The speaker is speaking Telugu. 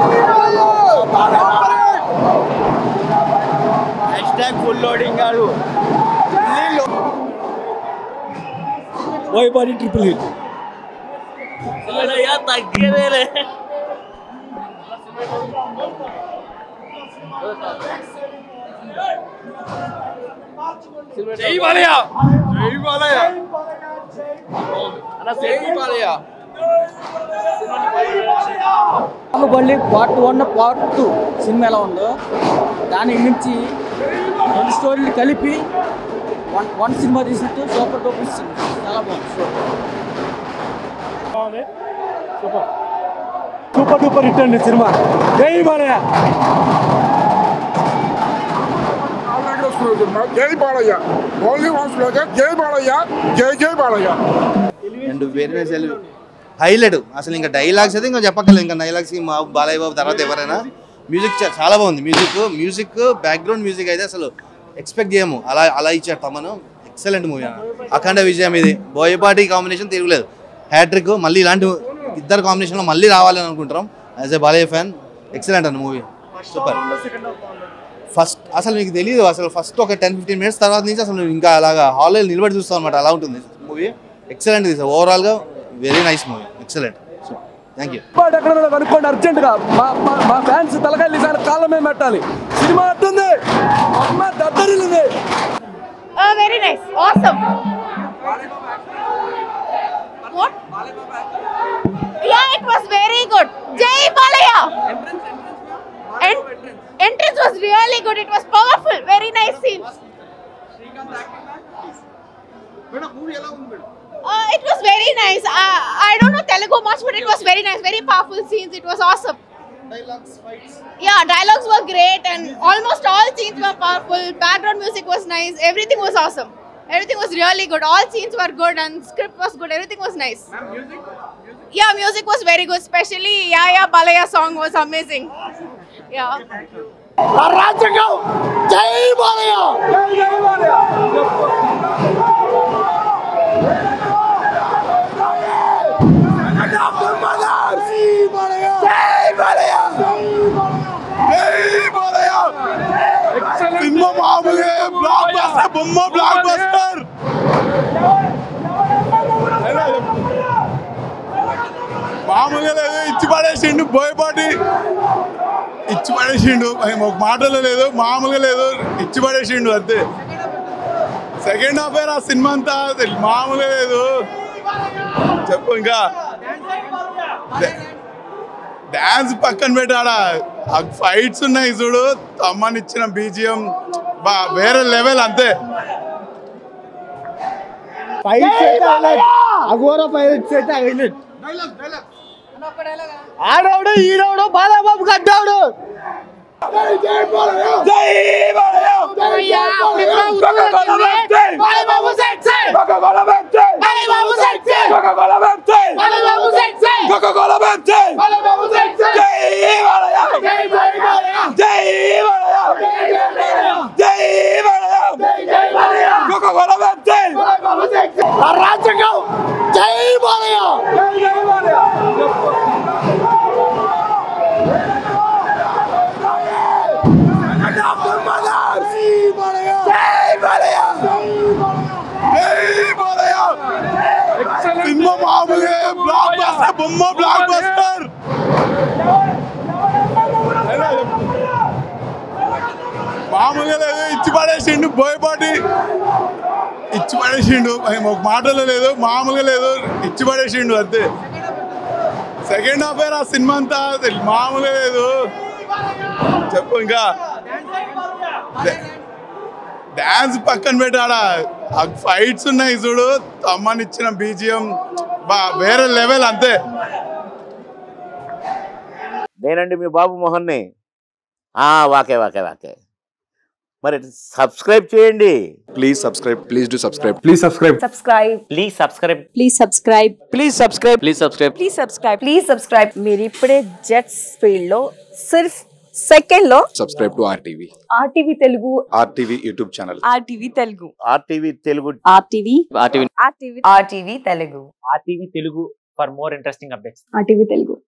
హ్యాష్ ట్యాగ్ ఫుల్ లోడింగ్ గాడు వైపాడి ట్రిపుల్ హిట్ తగ్గేదేలే జై బాలయ్య జై బాలయ్య అన్న జై Balayya Baahubali part one part two సినిమా ఎలా ఉందో దానికి మించి రెండు స్టోరీలు కలిపి వన్ వన్ సినిమా తీసినట్టు సూపర్ డూపర్ సినిమా చాలా బాగుంది సూపర్ సూపర్ డూపర్ హిట్ అండి సినిమా జై బాలయ్య జై బాలయ్య ఓన్లీ వన్స్ జై బాలయ్య జై జై Balayya and very nice highlight అసలు ఇంకా డైలాగ్స్ అయితే ఇంకా చెప్పక్కర్లేదు ఇంకా డైలాగ్స్ మా బాలయ్య బాబు తర్వాత ఎవరైనా మ్యూజిక్ చాలా బాగుంది మ్యూజిక్ మ్యూజిక్ బ్యాక్గ్రౌండ్ మ్యూజిక్ అయితే అసలు ఎక్స్పెక్ట్ చేయము అలా అలా ఇచ్చాడు తమను ఎక్సలెంట్ మూవీ అఖండ విజయం ఇది బోయపాటి కాంబినేషన్ తిరగలేదు హ్యాట్రిక్ మళ్ళీ ఇలాంటి ఇద్దరు కాంబినేషన్లో మళ్ళీ రావాలని అనుకుంటాం as a Balayya fan excellent అన్న మూవీ సూపర్ ఫస్ట్ అసలు మీకు తెలియదు అసలు ఫస్ట్ ఒక టెన్ ఫిఫ్టీన్ మినిట్స్ తర్వాత నుంచి అసలు నువ్వు ఇంకా అలాగా హాల్లో నిలబడి చూస్తావు అనమాట అలా ఉంటుంది మూవీ ఎక్సలెంట్ ఇది ఓవరాల్గా very nice movie excellent thank you పాట ఎక్కడ ఉందో కనుక్కోండి అర్జెంట్ గా మా మా- మా ఫ్యాన్స్ తలకాయలు ఈసారి కాళ్ళ మీద పెట్టాలి సినిమా అట్టుంది అమ్మ దద్దరిల్లింది Uh, very nice. Awesome. What? Yeah, it was very good. Jai Balaya. En- entrance was really good. It was powerful. Very nice scenes. Uh, it was very nice. Uh, I don't know Telugu much, but it was very nice. Very powerful scenes. It was awesome. Yeah, dialogues were great and almost all scenes were powerful. Background music was nice. Everything was awesome. Everything was really good. All scenes were good and script was good. Everything was nice. Yeah, music was very good. Especially Yaya Balaya song was amazing. Yeah. రాజ్యాంగం జై బాలయ్య సినిమా మామూలుగా బ్లాక్ బస్టర్ బొమ్మ బ్లాక్ బస్టర్ మామూలుగా లేదు ఇచ్చి పడేసిండు బోయపాటి ఇచ్చి పడేసిండు ఆయన ఒక మాటలో లేదు మామూలుగా లేదు ఇచ్చి పడేసిండు అంతే సెకండ్ హాఫ్ ఆ సినిమా అంతా తెలి- మామూలుగా లేదు చెప్పు ఇంకా డాన్స్ పక్కన పెట్టాడా ఆ ఫైట్స్ ఉన్నాయి చూడు అమ్మని ఇచ్చిన బీజిఎం బా వేరే లెవెల్ అంతే అఘోర పైరట్స్ అయితే హైలైట్ ఆడవడు ఈడవడు బాలబాబు కట్టాడు రాజ్యాంగం జై బాలయ్య సినిమా మామూలుగా బ్లాక్ బస్టర్ బొమ్మ బ్లాక్ బస్టర్ మామూలుగా లేదు ఇచ్చి పడేసిండు బోయపాటి ఇచ్చి పడేసిండు ఆయన ఒక మాటలో లేదు మామూలుగా లేదు ఇచ్చి పడేసిండు అంతే సెకండ్ హాఫ్ ఆ సినిమా అంతా తెలి- మామూలుగా లేదు చెప్పు ఇంకా డాన్స్ పక్కన పెట్టాడా ఆ ఫైట్స్ ఉన్నాయి చూడు అమ్మని ఇచ్చిన బీజిఎం బా వేరే లెవెల్ అంతే నేనండి మీ బాబు మోహన్ని ఆ, వాకే వాకే వాకే మరి సబ్స్క్రైబ్ చేయండి Please subscribe. Please do subscribe. Please subscribe subscribe please subscribe please subscribe please subscribe please subscribe please subscribe please subscribe మీరు ఇప్పుడే జెట్స్ ఫీల్డ్ లో సిర్ఫ్ సెకండ్ లో Subscribe to RTV. RTV Telugu RTV YouTube channel. RTV Telugu RTV Telugu RTV RTV RTV RTV Telugu RTV Telugu for more interesting updates RTV Telugu